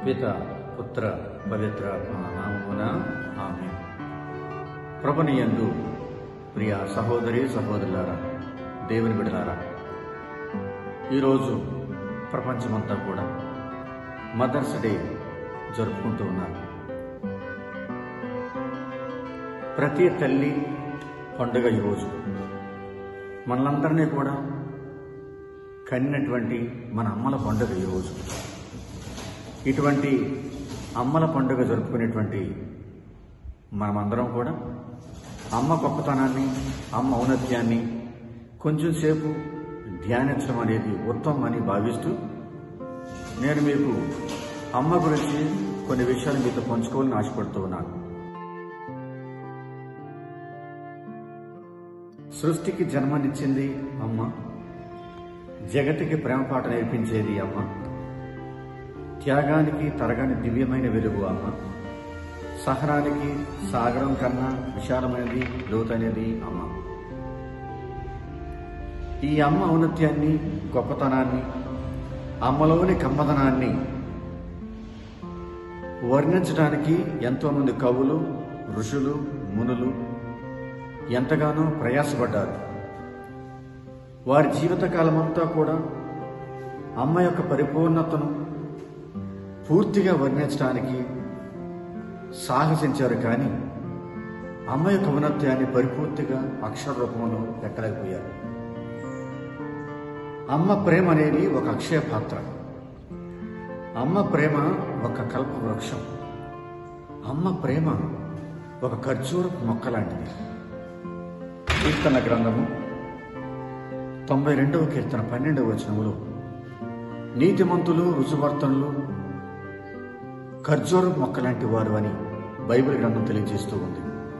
పిత పుత్ర పవిత్ర నామమున ఆమె ప్రభునియందు ప్రియ సహోదరి సహోదరులారా దేవుని బిడలారా ఈరోజు ప్రపంచమంతా కూడా మదర్స్ డే జరుపుకుంటూ ఉన్నారు ప్రతి తల్లి పండుగ ఈరోజు మనలందరినీ కూడా కన్నటువంటి మన అమ్మల పండుగ ఈరోజు ఇటువంటి అమ్మల పండుగ జరుపుకునేటువంటి మనమందరం కూడా అమ్మ గొప్పతనాన్ని అమ్మ ఔన్నత్యాన్ని కొంచెం సేపు ధ్యానించడం అనేది ఉత్తమం అని భావిస్తూ నేను మీకు అమ్మ గురించి కొన్ని విషయాలు మీతో పంచుకోవాలని ఆశపడుతూ ఉన్నాను సృష్టికి జన్మనిచ్చింది అమ్మ జగతికి ప్రేమ పాట నేర్పించేది అమ్మ త్యాగానికి తరగని దివ్యమైన వెలుగు అమ్మ సహనానికి సాగరం కన్నా విశాలమైనది లోతైనది అమ్మ ఈ అమ్మ ఔన్నత్యాన్ని గొప్పతనాన్ని అమ్మలోని కమ్మదనాన్ని వర్ణించడానికి ఎంతోమంది కవులు ఋషులు మునులు ఎంతగానో ప్రయాసపడ్డారు వారి జీవితకాలమంతా కూడా అమ్మ యొక్క పరిపూర్ణతను పూర్తిగా వర్ణించడానికి సాహసించారు కానీ అమ్మ యొక్క ఔన్నత్యాన్ని పరిపూర్తిగా అక్షర రూపంలో పెట్టలేకపోయారు అమ్మ ప్రేమ అనేది ఒక అక్షయ పాత్ర అమ్మ ప్రేమ ఒక కల్ప వృక్షం అమ్మ ప్రేమ ఒక ఖర్జూర మొక్క లాంటిది కీర్తన గ్రంథము తొంభై రెండవ కీర్తన పన్నెండవ వచనములో నీతిమంతులు రుజువర్తనులు ఖర్జూర మొక్క లాంటి వారు అని బైబిల్ గ్రంథం తెలియజేస్తూ ఉంది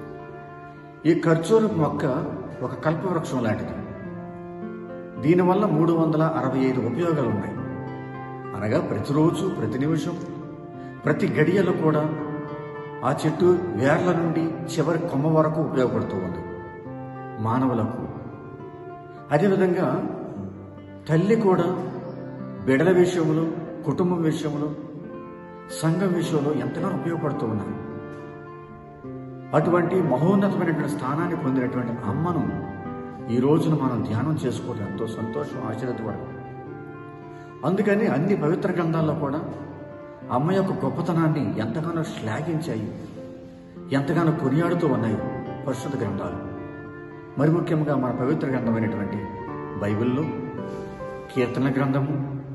ఈ ఖర్జూర మొక్క ఒక కల్పవృక్షం లాంటిది దీనివల్ల మూడు వందల అరవై ఐదు ఉపయోగాలు ఉన్నాయి అనగా ప్రతిరోజు ప్రతి నిమిషం ప్రతి గడియలో కూడా ఆ చెట్టు వేర్ల నుండి చివరి కొమ్మ వరకు ఉపయోగపడుతూ ఉంది మానవులకు అదేవిధంగా తల్లి కూడా బిడల విషయంలో కుటుంబం విషయంలో సంఘం విషయంలో ఎంతగానో ఉపయోగపడుతూ ఉన్నారు అటువంటి మహోన్నతమైనటువంటి స్థానాన్ని పొందినటువంటి అమ్మను ఈ రోజున మనం ధ్యానం చేసుకోవడం ఎంతో సంతోషం ఆశ్చర్యపడడం అందుకని అన్ని పవిత్ర గ్రంథాల్లో కూడా అమ్మ యొక్క గొప్పతనాన్ని ఎంతగానో శ్లాఘించాయి ఎంతగానో కొనియాడుతూ ఉన్నాయి పరిశుద్ధ గ్రంథాలు మరి ముఖ్యంగా మన పవిత్ర గ్రంథమైనటువంటి బైబిల్లో కీర్తన గ్రంథము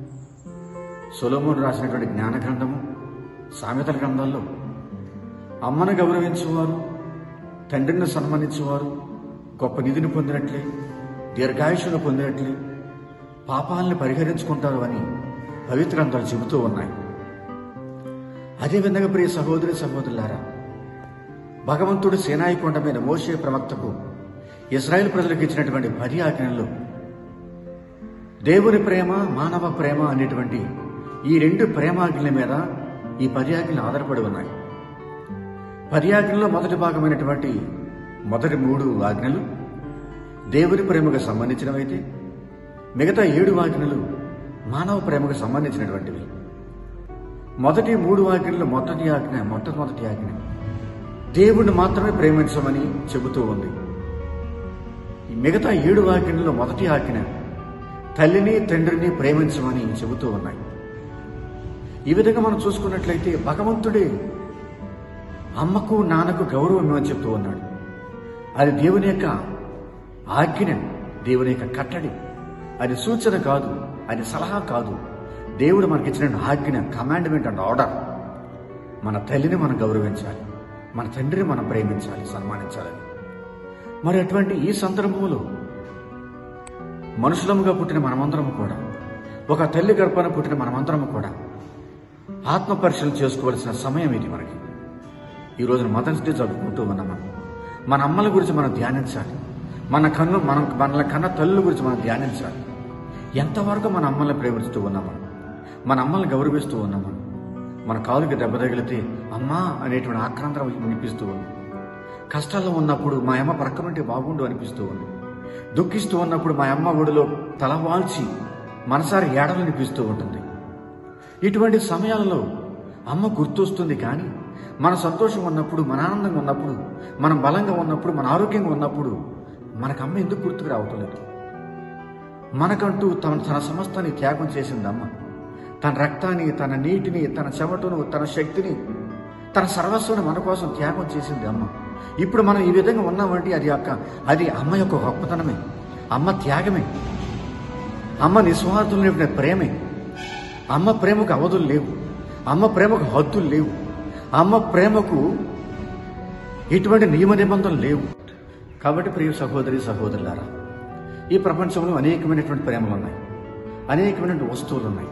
సొలోమోను రాసినటువంటి జ్ఞాన గ్రంథము సామెతల గ్రంథాల్లో అమ్మను గౌరవించేవారు తండ్రిని సన్మానించేవారు గొప్ప నిధిని పొందినట్లే దీర్ఘాయుషును పొందినట్లే పాపాలను పరిహరించుకుంటారు అని పవిత్ర గ్రంథాలు చెబుతూ ఉన్నాయి అదేవిధంగా ప్రియ సహోదరి సహోదరులారా భగవంతుడు సేనాయి కొండ మీద మోసే ప్రవక్తకు ఇస్రాయేల్ ప్రజలకు ఇచ్చినటువంటి పది ఆజ్ఞలు దేవుని ప్రేమ మానవ ప్రేమ అనేటువంటి ఈ రెండు ప్రేమాజ్ఞల మీద ఈ పది ఆజ్ఞలు ఆధారపడి ఉన్నాయి పది ఆజ్ఞల్లో మొదటి భాగమైనటువంటి మొదటి మూడు ఆజ్ఞలు దేవుని ప్రేమకు సంబంధించినవైతే మిగతా ఏడు ఆజ్ఞలు మానవ ప్రేమకు సంబంధించినటువంటివి మొదటి మూడు ఆజ్ఞలు మొదటి ఆజ్ఞ మొట్టమొదటి ఆజ్ఞ దేవుణ్ణి మాత్రమే ప్రేమించమని చెబుతూ ఉంది ఈ మిగతా ఏడు ఆజ్ఞల్లో మొదటి ఆజ్ఞ తల్లిని తండ్రిని ప్రేమించమని చెబుతూ ఉన్నాయి ఈ విధంగా మనం చూసుకున్నట్లయితే భగవంతుడే అమ్మకు నాన్నకు గౌరవం ఇవ్వమని చెప్తూ ఉన్నాడు అది దేవుని యొక్క ఆజ్ఞ దేవుని యొక్క కట్టడి అది సూచన కాదు అది సలహా కాదు దేవుడు మనకిచ్చిన ఆజ్ఞ కమాండ్మెంట్ అండ్ ఆర్డర్ మన తల్లిని మనం గౌరవించాలి మన తండ్రిని మనం ప్రేమించాలి సన్మానించాలి మరి అటువంటి ఈ సందర్భంలో మనుషులముగా పుట్టిన మనమందరము కూడా ఒక తల్లి గర్భాన పుట్టిన మనమందరము కూడా ఆత్మ పరిశీలన చేసుకోవాల్సిన సమయం ఇది మనకి ఈ రోజున మదర్స్ డే జరుపుకుంటూ ఉన్నాం మనం మన అమ్మల గురించి మనం ధ్యానించాలి మన కన్ను మనం మన కన్న తల్లుల గురించి మనం ధ్యానించాలి ఎంతవరకు మన అమ్మల్ని ప్రేమిస్తూ ఉన్నాము మన అమ్మల్ని గౌరవిస్తూ ఉన్నాము మన కాలుకి దెబ్బ తగిలితే అమ్మా అనేటువంటి ఆక్రాంతరం వినిపిస్తూ ఉంది కష్టాల్లో ఉన్నప్పుడు మా అమ్మ ప్రక్కనుంటే బాగుండు అనిపిస్తూ ఉంది దుఃఖిస్తూ ఉన్నప్పుడు మా అమ్మ ఒడిలో తలవాల్చి మనసారి ఏడలు అనిపిస్తూ ఉంటుంది ఇటువంటి సమయాలలో అమ్మ గుర్తొస్తుంది కానీ మన సంతోషం ఉన్నప్పుడు మన ఆనందంగా ఉన్నప్పుడు మనం బలంగా ఉన్నప్పుడు మన ఆరోగ్యంగా ఉన్నప్పుడు మనకు అమ్మ ఎందుకు గుర్తుకు రావట్లేదు మనకంటూ తన తన సమస్తాన్ని త్యాగం చేసింది అమ్మ తన రక్తాన్ని తన నీటిని తన చెమటను తన శక్తిని తన సర్వస్వాన్ని మన కోసం త్యాగం చేసింది అమ్మ ఇప్పుడు మనం ఈ విధంగా ఉన్నామంటే అది యొక్క అది అమ్మ యొక్క గొప్పతనమే అమ్మ త్యాగమే అమ్మ నిస్వార్థులు నింపిన ప్రేమే అమ్మ ప్రేమకు అవధులు లేవు అమ్మ ప్రేమకు హద్దులు లేవు అమ్మ ప్రేమకు ఎటువంటి నియమ నిబంధనలు లేవు కాబట్టి ప్రియ సహోదరి సహోదరులారా ఈ ప్రపంచంలో అనేకమైనటువంటి ప్రేమలు ఉన్నాయి అనేకమైనటువంటి వస్తువులు ఉన్నాయి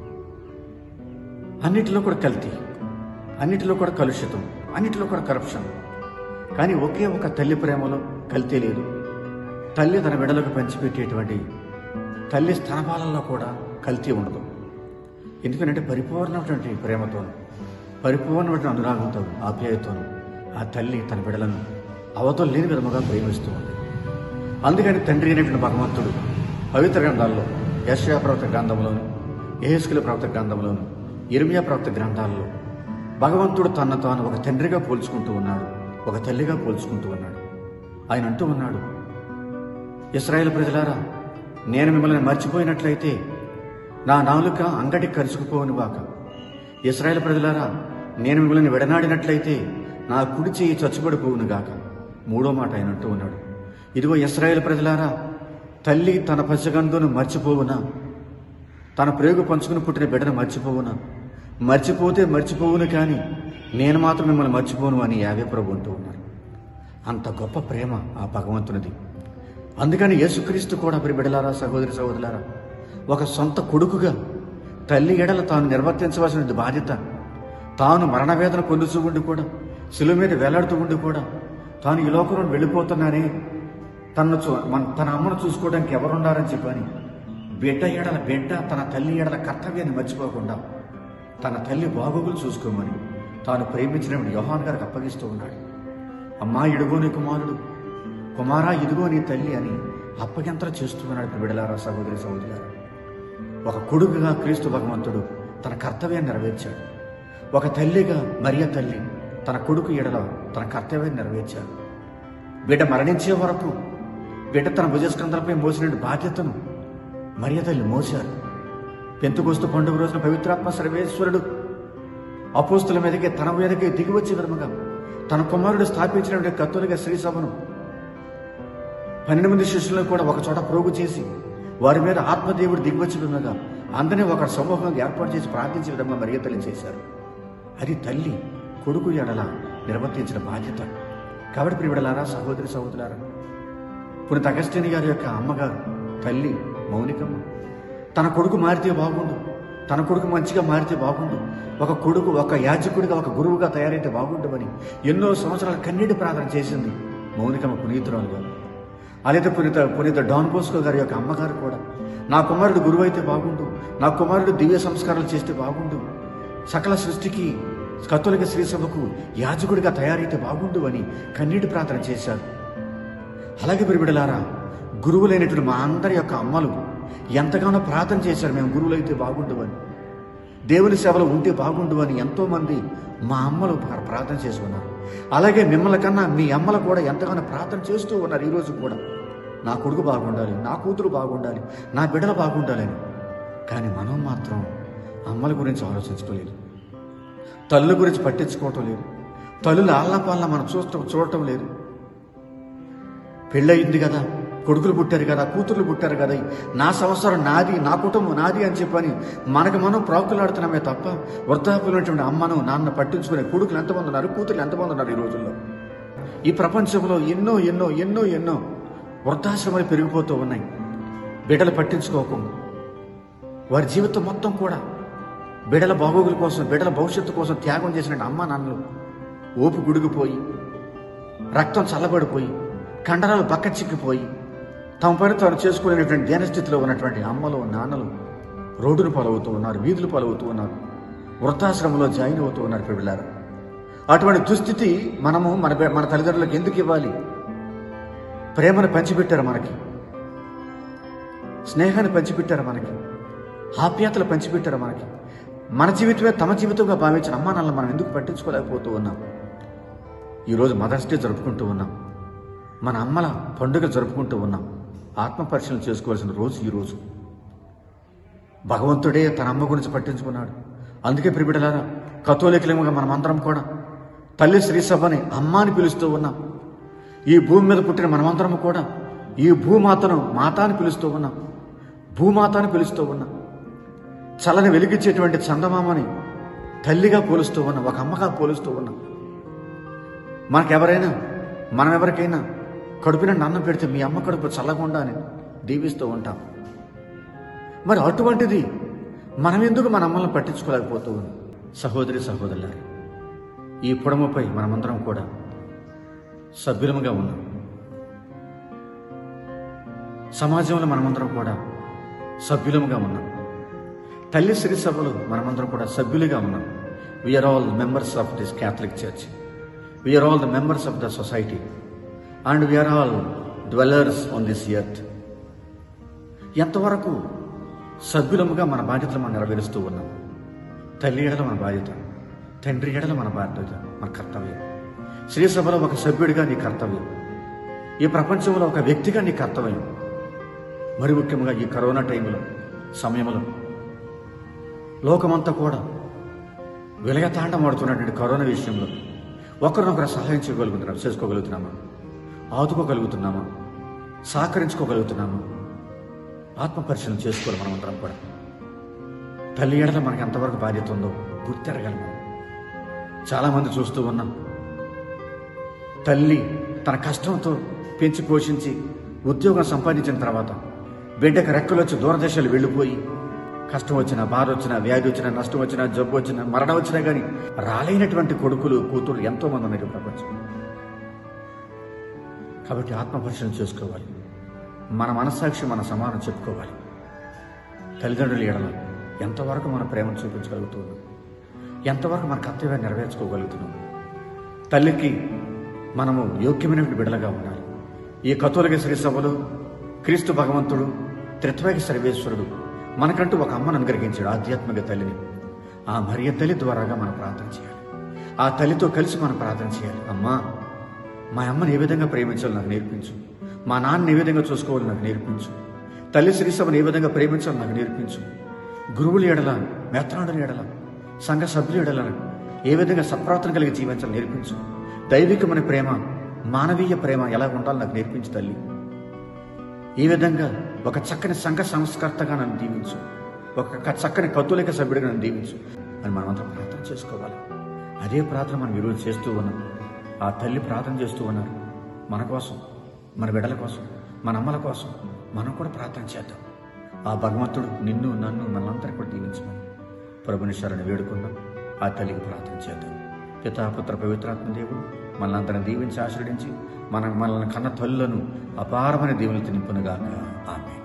అన్నిటిలో కూడా కల్తీ అన్నిటిలో కూడా కలుషితం అన్నిటిలో కూడా కరప్షన్ కానీ ఒకే ఒక తల్లి ప్రేమలో కల్తీ లేదు తల్లి తన బిడ్డలకు పంచిపెట్టేటువంటి తల్లి స్తనపాలలో కూడా కల్తీ ఉండదు ఎందుకంటే పరిపూర్ణమైనటువంటి ప్రేమతోను పరిపూర్ణమైన అనురాగంతో ఆప్యాయతోను ఆ తల్లి తన బిడ్డలను అవతలు లేని విధముగా ప్రేమిస్తూ ఉంది అందుకని తండ్రి అయినటువంటి భగవంతుడు పవిత్ర గ్రంథాల్లో యశయా ప్రవక్త గ్రంథంలోను ఏహెస్కుల ప్రవక్త గ్రంథంలోను ఇర్మియా ప్రవక్త గ్రంథాలలో భగవంతుడు తన తాను ఒక తండ్రిగా పోల్చుకుంటూ ఉన్నాడు ఒక తల్లిగా పోల్చుకుంటూ ఉన్నాడు ఆయన అంటూ ఉన్నాడు ఇస్రాయేల్ ప్రజలారా నేను మిమ్మల్ని మర్చిపోయినట్లయితే నా నాలుక అంగటి కరుచుకుపోవును గాక ఇస్రాయేల్ ప్రజలారా నేను మిమ్మల్ని విడనాడినట్లయితే నా కుడి చేయి చచ్చుబడిపోవును గాక మూడో మాట ఆయన అంటూ ఉన్నాడు ఇదిగో ఇస్రాయేల్ ప్రజలారా తల్లి తన పసిగందును మర్చిపోవునా తన ప్రేగు పంచుకుని పుట్టిన బిడ్డను మర్చిపోవునా మర్చిపోతే మర్చిపోవును కానీ నేను మాత్రం మిమ్మల్ని మర్చిపోను అని యావే ప్రభు అంటూ ఉన్నారు అంత గొప్ప ప్రేమ ఆ భగవంతునిది అందుకని యేసుక్రీస్తు కూడా ప్రియ బిడ్డలారా సహోదరి సహోదరులారా ఒక సొంత కొడుకుగా తల్లి ఎడల తాను నిర్వర్తించవలసిన బాధ్యత తాను మరణవేదన పొందుతూ ఉండి కూడా శిలువ మీద వేలాడుతూ ఉండి కూడా తాను ఈ లోకంలో వెళ్ళిపోతున్నానే తనను చూ మన- తన అమ్మను చూసుకోవడానికి ఎవరున్నారని చెప్పని బిడ్డ ఎడల బిడ్డ తన తల్లి ఎడల కర్తవ్యాన్ని మర్చిపోకుండా తన తల్లి బాగోగులు చూసుకోమని తాను ప్రేమించిన యోహాన్ గారికి అప్పగిస్తూ ఉన్నాడు అమ్మా ఇడుగో నీ కుమారుడు కుమారా ఇదిగో నీ తల్లి అని అప్పగింతలు చేస్తున్నాడు ఇప్పుడు విడలారా సహోదరి సహోదరులారా ఒక కొడుకుగా క్రీస్తు భగవంతుడు తన కర్తవ్యాన్ని నెరవేర్చాడు ఒక తల్లిగా మరియ తల్లి తన కొడుకు ఎడల తన కర్తవ్యాన్ని నెరవేర్చాడు బిడ్డ మరణించే వరకు బిడ్డ తన భుజస్కంధాలపై మోసిన బాధ్యతను మరియ తల్లి మోశారు పెంతుకొస్తు పండుగ రోజున పవిత్రాత్మ సర్వేశ్వరుడు అపోస్తుల మీదకి తన మీదకి దిగివచ్చే విధముగా తన కుమారుడు స్థాపించిన కత్తులుగా శ్రీసభను పన్నెండు మంది శిష్యులను కూడా ఒక చోట ప్రోగు చేసి వారి మీద ఆత్మదేవుడు దిగివచ్చి విధంగా అందరినీ ఒక సమూహంగా ఏర్పాటు చేసి ప్రార్థించే విధంగా మర్యాదలు చేశారు అది తల్లి కొడుకు ఎడల నిర్వర్తించిన బాధ్యత కాబట్టి ప్రియుడలారా సహోదరి సహోదరులారా పునీత అగస్టిని గారి యొక్క అమ్మగారు తల్లి మౌనికమ్మ తన కొడుకు మారితే బాగుండు తన కొడుకు మంచిగా మారితే బాగుండు ఒక కొడుకు ఒక యాజకుడిగా ఒక గురువుగా తయారైతే బాగుండమని ఎన్నో సంవత్సరాలు కన్నీటి ప్రార్థన చేసింది మౌనికమ్మ పునీతురాలు గారు అలాగే పునీత పునీత డాన్ బోస్కో గారి యొక్క అమ్మగారు కూడా నా కుమారుడు గురువు అయితే బాగుండు నా కుమారుడు దివ్య సంస్కారాలు చేస్తే బాగుండు సకల సృష్టికి కత్తులక శ్రీసభకు యాజకుడిగా తయారైతే బాగుండు అని కన్నీటి ప్రార్థన చేశారు అలాగే బిడలారా గురువులైనటువంటి మా అందరి యొక్క అమ్మలు ఎంతగానో ప్రార్థన చేశారు మేము గురువులైతే బాగుండు అని దేవుని సేవలో ఉంటే బాగుండు అని ఎంతో మంది మా అమ్మలు ప్ర- ప్రార్థన చేసి ఉన్నారు అలాగే మిమ్మల్ని కన్నా మీ అమ్మలు కూడా ఎంతగానో ప్రార్థన చేస్తూ ఉన్నారు ఈరోజు కూడా నా కొడుకు బాగుండాలి నా కూతురు బాగుండాలి నా బిడ్డలు బాగుండాలని కానీ మనం మాత్రం అమ్మల గురించి ఆలోచించుకోలేదు తల్లుల గురించి పట్టించుకోవటం లేదు తల్లుల ఆళ్ళపాళ్ళ మనం చూస్తూ చూడటం లేదు పెళ్ళయింది కదా కొడుకులు పుట్టారు కదా కూతుర్లు పుట్టారు కదా నా సంవత్సరం నాది నా కుటుంబం నాది అని చెప్పని మనకు మనం ప్రాకులాడుతున్నామే తప్ప వృద్ధాప్యంలో ఉన్నటువంటి అమ్మను నాన్న పట్టించుకునే కొడుకులు ఎంతమంది ఉన్నారు కూతుర్లు ఎంతమంది ఉన్నారు ఈ రోజుల్లో ఈ ప్రపంచంలో ఎన్నో ఎన్నో ఎన్నో ఎన్నో వృద్ధాశ్రమాలు పెరిగిపోతూ ఉన్నాయి బిడ్డలు పట్టించుకోకుండా వారి జీవితం మొత్తం కూడా బిడ్డల బాగోగుల కోసం బిడ్డల భవిష్యత్తు కోసం త్యాగం చేసిన అమ్మ నాన్నలు ఓపు గుడిగిపోయి రక్తం చల్లబడిపోయి కండరాలు పక్క చిక్కిపోయి తమ పని తాను చేసుకునేటువంటి ధ్యానస్థితిలో ఉన్నటువంటి అమ్మలు నాన్నలు రోడ్డును పాలవుతూ ఉన్నారు వీధులు పాలవుతూ ఉన్నారు వృద్ధాశ్రమంలో జాయిన్ అవుతూ ఉన్నారు పిల్లలు అటువంటి దుస్థితి మనము మన బి- మన తల్లిదండ్రులకు ఎందుకు ఇవ్వాలి ప్రేమను పంచిపెట్టారు మనకి స్నేహాన్ని పంచిపెట్టారు మనకి ఆప్యాతలు పంచిపెట్టారు మనకి మన జీవితమే తమ జీవితంగా భావించిన అమ్మా నాన్న మనం ఎందుకు పట్టించుకోలేకపోతూ ఉన్నాం ఈరోజు మదర్స్ డే జరుపుకుంటూ ఉన్నాం మన అమ్మల పండుగ జరుపుకుంటూ ఉన్నాం ఆత్మ పరిశీలన చేసుకోవాల్సిన రోజు ఈ రోజు భగవంతుడే తన అమ్మ గురించి పట్టించుకున్నాడు అందుకే ప్రిబిడలారా కథోలికలుగా మనమందరం కూడా తల్లి శ్రీసభని అమ్మ అని పిలుస్తూ ఉన్నాం ఈ భూమి మీద పుట్టిన మనమందరం కూడా ఈ భూమాతను మాత అని పిలుస్తూ ఉన్నాం భూమాత అని పిలుస్తూ ఉన్నాం చలని వెలిగించేటువంటి చందమామని తల్లిగా పోలుస్తూ ఉన్నాం ఒక అమ్మగా పోలుస్తూ ఉన్నాం మనకెవరైనా మనం ఎవరికైనా కడుపున అన్నం పెడితే మీ అమ్మ కడుపు చల్లకుండా అని దీవిస్తూ ఉంటాం మరి అటువంటిది మనం ఎందుకు మన అమ్మల్ని పట్టించుకోలేకపోతూ ఉన్నాం సహోదరి సహోదరులారు ఈ పుడమపై మనమందరం కూడా సభ్యులముగా ఉన్నాం సమాజంలో మనమందరం కూడా సభ్యులముగా ఉన్నాం తల్లి శ్రీ సభలు మనమందరం కూడా సభ్యులుగా ఉన్నాం we are all members of this Catholic church we are all the members of the society and we are all dwellers on this earth ఎంతవరకు సభ్యులముగా మన బాధ్యతలు మనం నెరవేరుస్తూ ఉన్నాం తల్లి ఎడల మన బాధ్యత తండ్రి ఎడల మన బాధ్యత మన కర్తవ్యం శ్రీ సభలో ఒక సభ్యుడిగా నీ కర్తవ్యం ఈ ప్రపంచంలో ఒక వ్యక్తిగా నీ కర్తవ్యం మరి ముఖ్యంగా ఈ కరోనా టైంలో సమయంలో లోకమంతా కూడా విలగతాండమాడుతున్నటువంటి కరోనా విషయంలో ఒకరినొకరు సహాయం చేయగలుగుతున్నాం చేసుకోగలుగుతున్నామా ఆదుకోగలుగుతున్నామా సహకరించుకోగలుగుతున్నామా ఆత్మ పరిశీలన చేసుకోవాలి మనమందరం కూడా తల్లి ఏడల మనకి ఎంతవరకు బాధ్యత ఉందో గుర్తెరగలము చాలామంది చూస్తూ ఉన్నాం తల్లి తన కష్టంతో పెంచి పోషించి ఉద్యోగం సంపాదించిన తర్వాత బిడ్డకు రెక్కలు వచ్చి దూరదేశాలు వెళ్ళిపోయి కష్టం వచ్చినా బాధ వచ్చినా వ్యాధి వచ్చినా నష్టం వచ్చినా జబ్బు వచ్చినా మరణం వచ్చినా కానీ రాలేనటువంటి కొడుకులు కూతురు ఎంతో మంది ఉన్నారు ఈ ప్రపంచం కాబట్టి ఆత్మ పరిశీలన చేసుకోవాలి మన మనస్సాక్షి మన సమానం చెప్పుకోవాలి తల్లిదండ్రుల ఎడల ఎంతవరకు మన ప్రేమను చూపించగలుగుతున్నాం ఎంతవరకు మన కర్తవ్యాన్ని నెరవేర్చుకోగలుగుతున్నాం తల్లికి మనము యోగ్యమైనటువంటి బిడ్డలుగా ఉండాలి ఈ కథోలిక శ్రీ సభలో క్రీస్తు భగవంతుడు త్రిత్వైక సర్వేశ్వరుడు మనకంటూ ఒక అమ్మను అనుగ్రహించాడు ఆధ్యాత్మిక తల్లిని ఆ మరియ తల్లి ద్వారాగా మనం ప్రార్థన చేయాలి ఆ తల్లితో కలిసి మనం ప్రార్థన చేయాలి అమ్మా మా అమ్మని ఏ విధంగా ప్రేమించాలో నాకు నేర్పించు మా నాన్నని ఏ విధంగా చూసుకోవాలో నాకు నేర్పించు తల్లి శ్రీసభను ఏ విధంగా ప్రేమించాలో నాకు నేర్పించు గురువుల ఎడల మేత్రాడుల ఎడల సంఘ సభ్యుల ఎడల ఏ విధంగా సత్ప్రవర్తన కలిగి జీవించాలో నేర్పించు దైవికమైన ప్రేమ మానవీయ ప్రేమ ఎలా ఉండాలో నాకు నేర్పించు తల్లి ఈ విధంగా ఒక చక్కని సంఘ సంస్కర్తగా నన్ను దీవించు ఒక చక్కని కత్తులిక సభ్యుడిగా నన్ను దీవించు అని మనమంతా ప్రార్థన చేసుకోవాలి అదే ప్రార్థన మనం ఈరోజు చేస్తూ ఉన్నాం ఆ తల్లి ప్రార్థన చేస్తూ ఉన్నారు మన కోసం మన బిడ్డల కోసం మన అమ్మల కోసం మనం కూడా ప్రార్థన చేద్దాం ఆ భగవంతుడు నిన్ను నన్ను మనందరినీ కూడా దీవించమని ప్రభుని శరణి వేడుకుందాం ఆ తల్లికి ప్రార్థన చేద్దాం పితాపుత్ర పవిత్రాత్మ దేవుడు మనల్ని దీవించి ఆశీర్వదించి మన మనల్ని కన్న తల్లులను అపారమైన దీవులతో నింపునుగాక ఆమె